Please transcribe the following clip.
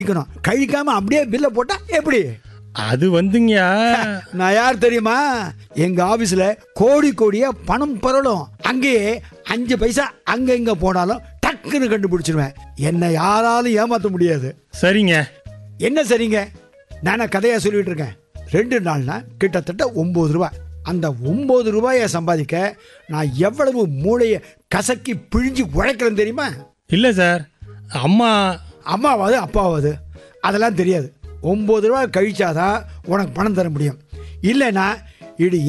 கழிக்கணும் கழிக்காம அப்படியே பில்லை போட்டா எப்படி அது வந்துங்கய்யா நான் யார் தெரியுமா எங்க ஆபீஸ்ல கோடி கோடியா பணம் பரலும் அங்கேயே அஞ்சு பைசா அங்க இங்க போனாலும் டக்குன்னு கண்டுபிடிச்சிருவேன் என்னை யாராலும் ஏமாத்த முடியாது சரிங்க என்ன சரிங்க நானே கதையா சொல்லிட்டு இருக்கேன் ரெண்டு நாள்னா கிட்டத்தட்ட ஒன்பது ரூபாய் அந்த ஒன்பது ரூபாயை சம்பாதிக்க நான் எவ்வளவு மூளையை கசக்கி பிழிஞ்சு உழைக்கிறேன் தெரியுமா இல்லை சார் அம்மா அம்மாவாது அப்பாவாது அதெல்லாம் தெரியாது ஒம்பது ரூபா கழிச்சாதான் உனக்கு பணம் தர முடியும் இல்லைன்னா இது